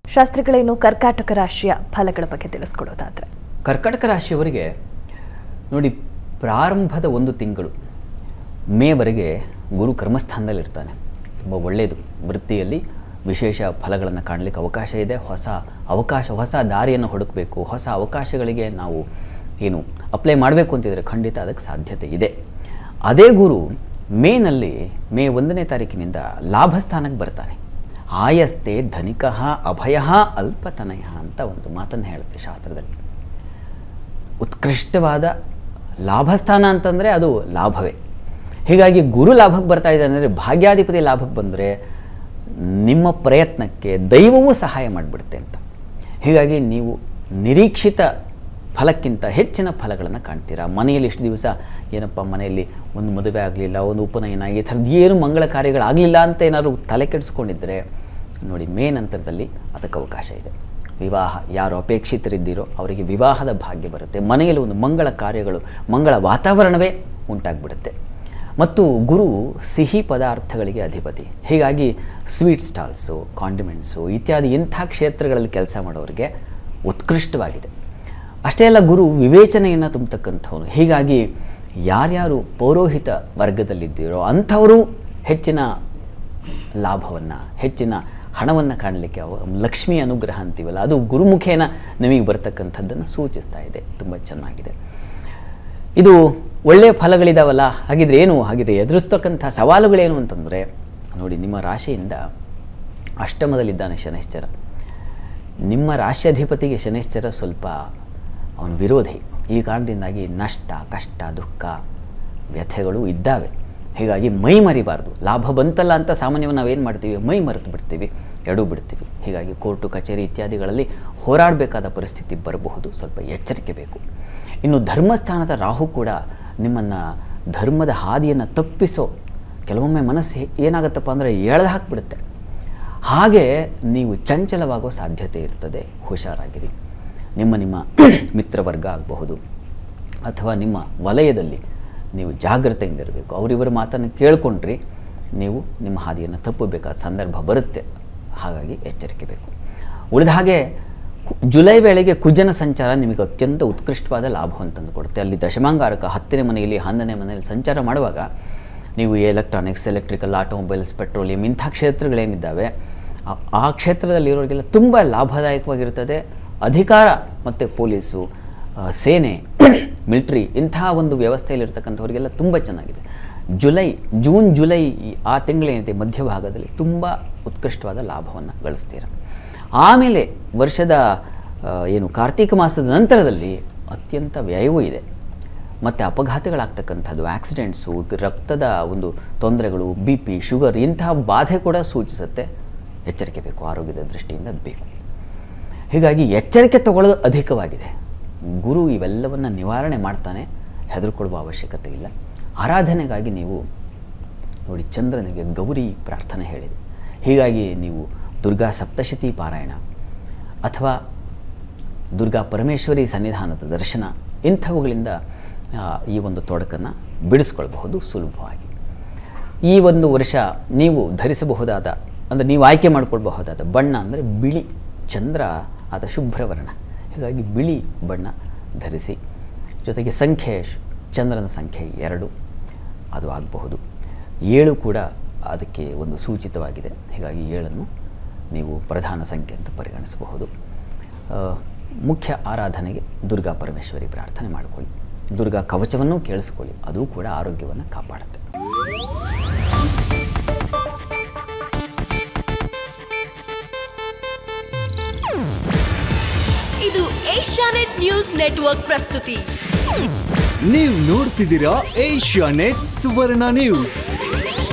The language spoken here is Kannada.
ಶಾಸ್ತ್ರಿಗಳೇನು ಕರ್ಕಾಟಕ ರಾಶಿಯ ಫಲಗಳ ಬಗ್ಗೆ ತಿಳಿಸ್ಕೊಡೋದಾದ್ರೆ ಕರ್ಕಟಕ ರಾಶಿಯವರಿಗೆ ನೋಡಿ ಪ್ರಾರಂಭದ ಒಂದು ತಿಂಗಳು ಮೇವರೆಗೆ ಗುರು ಕರ್ಮಸ್ಥಾನದಲ್ಲಿರ್ತಾನೆ ತುಂಬ ಒಳ್ಳೆಯದು ವೃತ್ತಿಯಲ್ಲಿ ವಿಶೇಷ ಫಲಗಳನ್ನು ಕಾಣಲಿಕ್ಕೆ ಅವಕಾಶ ಇದೆ ಹೊಸ ಅವಕಾಶ ಹೊಸ ದಾರಿಯನ್ನು ಹುಡುಕಬೇಕು ಹೊಸ ಅವಕಾಶಗಳಿಗೆ ನಾವು ಏನು ಅಪ್ಲೈ ಮಾಡಬೇಕು ಅಂತಿದ್ರೆ ಖಂಡಿತ ಅದಕ್ಕೆ ಸಾಧ್ಯತೆ ಇದೆ ಅದೇ ಗುರು ಮೇನಲ್ಲಿ ಮೇ ಒಂದನೇ ತಾರೀಕಿನಿಂದ ಲಾಭಸ್ಥಾನಕ್ಕೆ ಬರ್ತಾನೆ ಆಯಸ್ತೆ ಧನಿಕ ಅಭಯ ಅಲ್ಪತನಯ ಅಂತ ಒಂದು ಮಾತನ್ನು ಹೇಳುತ್ತೆ ಶಾಸ್ತ್ರದಲ್ಲಿ ಉತ್ಕೃಷ್ಟವಾದ ಲಾಭಸ್ಥಾನ ಅಂತಂದರೆ ಅದು ಲಾಭವೇ ಹೀಗಾಗಿ ಗುರು ಲಾಭಕ್ಕೆ ಬರ್ತಾ ಇದ್ದಾನೆ ಅಂದರೆ ಭಾಗ್ಯಾಧಿಪತಿ ಲಾಭಕ್ಕೆ ಬಂದರೆ ನಿಮ್ಮ ಪ್ರಯತ್ನಕ್ಕೆ ದೈವವೂ ಸಹಾಯ ಮಾಡಿಬಿಡುತ್ತೆ ಅಂತ ಹೀಗಾಗಿ ನೀವು ನಿರೀಕ್ಷಿತ ಫಲಕ್ಕಿಂತ ಹೆಚ್ಚಿನ ಫಲಗಳನ್ನು ಕಾಣ್ತೀರಾ ಮನೆಯಲ್ಲಿ ಇಷ್ಟು ದಿವಸ ಏನಪ್ಪ ಮನೆಯಲ್ಲಿ ಒಂದು ಮದುವೆ ಆಗಲಿಲ್ಲ ಒಂದು ಉಪನಯನ ಈ ಥರದ್ದು ಏನು ಮಂಗಳ ಕಾರ್ಯಗಳಾಗಲಿಲ್ಲ ಅಂತ ಏನಾದರೂ ತಲೆ ಕೆಡಿಸ್ಕೊಂಡಿದ್ದರೆ ನೋಡಿ ಮೇ ನಂತರದಲ್ಲಿ ಅದಕ್ಕೆ ಅವಕಾಶ ಇದೆ ವಿವಾಹ ಯಾರು ಅಪೇಕ್ಷಿತರಿದ್ದೀರೋ ಅವರಿಗೆ ವಿವಾಹದ ಭಾಗ್ಯ ಬರುತ್ತೆ ಮನೆಯಲ್ಲಿ ಒಂದು ಮಂಗಳ ಕಾರ್ಯಗಳು ಮಂಗಳ ವಾತಾವರಣವೇ ಉಂಟಾಗ್ಬಿಡುತ್ತೆ ಮತ್ತು ಗುರು ಸಿಹಿ ಪದಾರ್ಥಗಳಿಗೆ ಅಧಿಪತಿ ಹೀಗಾಗಿ ಸ್ವೀಟ್ ಸ್ಟಾಲ್ಸು ಕಾಂಡಿಮೆಂಟ್ಸು ಇತ್ಯಾದಿ ಇಂಥ ಕ್ಷೇತ್ರಗಳಲ್ಲಿ ಕೆಲಸ ಮಾಡೋರಿಗೆ ಉತ್ಕೃಷ್ಟವಾಗಿದೆ ಅಷ್ಟೇ ಅಲ್ಲ ಗುರು ವಿವೇಚನೆಯನ್ನು ತುಂಬತಕ್ಕಂಥವನು ಹೀಗಾಗಿ ಯಾರ್ಯಾರು ಪೌರೋಹಿತ ವರ್ಗದಲ್ಲಿದ್ದೀರೋ ಅಂಥವರು ಹೆಚ್ಚಿನ ಲಾಭವನ್ನು ಹೆಚ್ಚಿನ ಹಣವನ್ನು ಕಾಣಲಿಕ್ಕೆ ಅವ ಲಕ್ಷ್ಮಿ ಅನುಗ್ರಹ ಅಂತೀವಲ್ಲ ಅದು ಗುರುಮುಖೇನ ನಿಮಗೆ ಬರ್ತಕ್ಕಂಥದ್ದನ್ನು ಸೂಚಿಸ್ತಾ ಇದೆ ತುಂಬ ಚೆನ್ನಾಗಿದೆ ಇದು ಒಳ್ಳೆಯ ಫಲಗಳಿದಾವಲ್ಲ ಹಾಗಿದ್ರೆ ಏನು ಹಾಗಿದ್ರೆ ಎದುರಿಸ್ತಕ್ಕಂಥ ಸವಾಲುಗಳೇನು ಅಂತಂದರೆ ನೋಡಿ ನಿಮ್ಮ ರಾಶಿಯಿಂದ ಅಷ್ಟಮದಲ್ಲಿದ್ದಾನೆ ಶನೈಶ್ಚರ ನಿಮ್ಮ ರಾಶ್ಯಾಧಿಪತಿಗೆ ಶನೈಶ್ಚರ ಸ್ವಲ್ಪ ಅವನು ವಿರೋಧಿ ಈ ಕಾರಣದಿಂದಾಗಿ ನಷ್ಟ ಕಷ್ಟ ದುಃಖ ವ್ಯಥೆಗಳು ಇದ್ದಾವೆ ಹೀಗಾಗಿ ಮೈ ಮರಿಬಾರ್ದು ಲಾಭ ಬಂತಲ್ಲ ಅಂತ ಸಾಮಾನ್ಯವಾಗಿ ನಾವೇನು ಮಾಡ್ತೀವಿ ಮೈ ಮರೆತು ಬಿಡ್ತೀವಿ ಎಡು ಬಿಡ್ತೀವಿ ಹೀಗಾಗಿ ಕೋರ್ಟು ಕಚೇರಿ ಇತ್ಯಾದಿಗಳಲ್ಲಿ ಹೋರಾಡಬೇಕಾದ ಪರಿಸ್ಥಿತಿ ಬರಬಹುದು ಸ್ವಲ್ಪ ಎಚ್ಚರಿಕೆ ಬೇಕು ಇನ್ನು ಧರ್ಮಸ್ಥಾನದ ರಾಹು ಕೂಡ ನಿಮ್ಮನ್ನು ಧರ್ಮದ ಹಾದಿಯನ್ನು ತಪ್ಪಿಸೋ ಕೆಲವೊಮ್ಮೆ ಮನಸ್ಸು ಹೇ- ಏನಾಗುತ್ತಪ್ಪ ಅಂದರೆ ಎಳೆದು ಹಾಕ್ಬಿಡುತ್ತೆ ಹಾಗೆ ನೀವು ಚಂಚಲವಾಗೋ ಸಾಧ್ಯತೆ ಇರ್ತದೆ ಹುಷಾರಾಗಿರಿ ನಿಮ್ಮ ನಿಮ್ಮ ಮಿತ್ರವರ್ಗ ಆಗಬಹುದು ಅಥವಾ ನಿಮ್ಮ ವಲಯದಲ್ಲಿ ನೀವು ಜಾಗ್ರತೆಯಿಂದ ಇರಬೇಕು ಅವರಿವರ ಮಾತನ್ನು ಕೇಳ್ಕೊಂಡ್ರಿ ನೀವು ನಿಮ್ಮ ಹಾದಿಯನ್ನು ತಪ್ಪಬೇಕಾದ ಸಂದರ್ಭ ಬರುತ್ತೆ ಹಾಗಾಗಿ ಎಚ್ಚರಿಕೆ ಬೇಕು ಉಳಿದ ಹಾಗೆ ಕು- ಜುಲೈ ವೇಳೆಗೆ ಕುಜನ ಸಂಚಾರ ನಿಮಗೆ ಅತ್ಯಂತ ಉತ್ಕೃಷ್ಟವಾದ ಲಾಭವನ್ನು ತಂದು ಕೊಡುತ್ತೆ ಅಲ್ಲಿ ದಶಮಾಂಗಾರಕ ಹತ್ತನೇ ಮನೆಯಲ್ಲಿ ಹನ್ನನೇ ಮನೆಯಲ್ಲಿ ಸಂಚಾರ ಮಾಡುವಾಗ ನೀವು ಎಲೆಕ್ಟ್ರಾನಿಕ್ಸ್ ಎಲೆಕ್ಟ್ರಿಕಲ್ ಆಟೋಮೊಬೈಲ್ಸ್ ಪೆಟ್ರೋಲಿಯಂ ಇಂಥ ಕ್ಷೇತ್ರಗಳೇನಿದ್ದಾವೆ ಆ- ಆ ಕ್ಷೇತ್ರದಲ್ಲಿರೋರಿಗೆಲ್ಲ ತುಂಬ ಲಾಭದಾಯಕವಾಗಿರುತ್ತದೆ ಅಧಿಕಾರ ಮತ್ತು ಪೊಲೀಸು ಆ, ಸೇನೆ ಮಿಲ್ಟ್ರಿ ಇಂಥ ಒಂದು ವ್ಯವಸ್ಥೆಯಲ್ಲಿರ್ತಕ್ಕಂಥವ್ರಿಗೆಲ್ಲ ತುಂಬ ಚೆನ್ನಾಗಿದೆ ಜುಲೈ ಜೂನ್ ಜುಲೈ ಈ- ಆ ತಿಂಗಳೇನಿದೆ ಮಧ್ಯಭಾಗದಲ್ಲಿ ತುಂಬ ಉತ್ಕೃಷ್ಟವಾದ ಲಾಭವನ್ನು ಗಳಿಸ್ತೀರ ಆಮೇಲೆ ವರ್ಷದ ಆ, ಏನು ಕಾರ್ತೀಕ ಮಾಸದ ನಂತರದಲ್ಲಿ ಅತ್ಯಂತ ವ್ಯಯವೂ ಇದೆ ಮತ್ತು ಅಪಘಾತಗಳಾಗ್ತಕ್ಕಂಥದ್ದು ಆಕ್ಸಿಡೆಂಟ್ಸು ರಕ್ತದ ಒಂದು ತೊಂದರೆಗಳು ಬಿ ಪಿ ಶುಗರ್ ಇಂತಹ ಬಾಧೆ ಕೂಡ ಸೂಚಿಸುತ್ತೆ ಎಚ್ಚರಿಕೆ ಬೇಕು ಆರೋಗ್ಯದ ದೃಷ್ಟಿಯಿಂದ ಬೇಕು ಹೀಗಾಗಿ ಎಚ್ಚರಿಕೆ ತಗೊಳ್ಳೋದು ಅಧಿಕವಾಗಿದೆ ಗುರು ಇವೆಲ್ಲವನ್ನು ನಿವಾರಣೆ ಮಾಡ್ತಾನೆ ಹೆದರ್ಕೊಳ್ಳುವ ಅವಶ್ಯಕತೆ ಇಲ್ಲ ಆರಾಧನೆಗಾಗಿ ನೀವು ನೋಡಿ ಚಂದ್ರನಿಗೆ ಗೌರಿ ಪ್ರಾರ್ಥನೆ ಹೇಳಿದೆ ಹೀಗಾಗಿ ನೀವು ದುರ್ಗಾ ಸಪ್ತಶತಿ ಪಾರಾಯಣ ಅಥವಾ ದುರ್ಗಾ ಪರಮೇಶ್ವರಿ ಸನ್ನಿಧಾನದ ದರ್ಶನ ಇಂಥವುಗಳಿಂದ ಆ, ಈ ಒಂದು ತೊಡಕನ್ನು ಬಿಡಿಸ್ಕೊಳ್ಬಹುದು ಸುಲಭವಾಗಿ ಈ ಒಂದು ವರ್ಷ ನೀವು ಧರಿಸಬಹುದಾದ ಅಂದರೆ ನೀವು ಆಯ್ಕೆ ಮಾಡಿಕೊಳ್ಬಹುದಾದ ಬಣ್ಣ ಅಂದರೆ ಬಿಳಿ ಚಂದ್ರ ಆದ ಶುಭ್ರವರ್ಣ ಹೀಗಾಗಿ ಬಿಳಿ ಬಣ್ಣ ಧರಿಸಿ ಜೊತೆಗೆ ಸಂಖ್ಯೆ ಶ್- ಚಂದ್ರನ ಸಂಖ್ಯೆ ಎರಡು ಅದು ಆಗಬಹುದು ಏಳು ಕೂಡ ಅದಕ್ಕೆ ಒಂದು ಸೂಚಿತವಾಗಿದೆ ಹೀಗಾಗಿ ಏಳನ್ನು ನೀವು ಪ್ರಧಾನ ಸಂಖ್ಯೆ ಅಂತ ಪರಿಗಣಿಸಬಹುದು ಆ, ಮುಖ್ಯ ಆರಾಧನೆಗೆ ದುರ್ಗಾ ಪರಮೇಶ್ವರಿ ಪ್ರಾರ್ಥನೆ ಮಾಡಿಕೊಳ್ಳಿ ದುರ್ಗಾ ಕವಚವನ್ನು ಕೇಳಿಸ್ಕೊಳ್ಳಿ ಅದು ಕೂಡ ಆರೋಗ್ಯವನ್ನು ಕಾಪಾಡುತ್ತೆ ಇದು ಏಷ್ಯಾನೆಟ್ ನ್ಯೂಸ್ ನೆಟ್ವರ್ಕ್ ಪ್ರಸ್ತುತಿ ನೀವು ನೋಡ್ತಿದ್ದೀರಾ ಏಷ್ಯಾ ನೆಟ್ ಸುವರ್ಣ ನ್ಯೂಸ್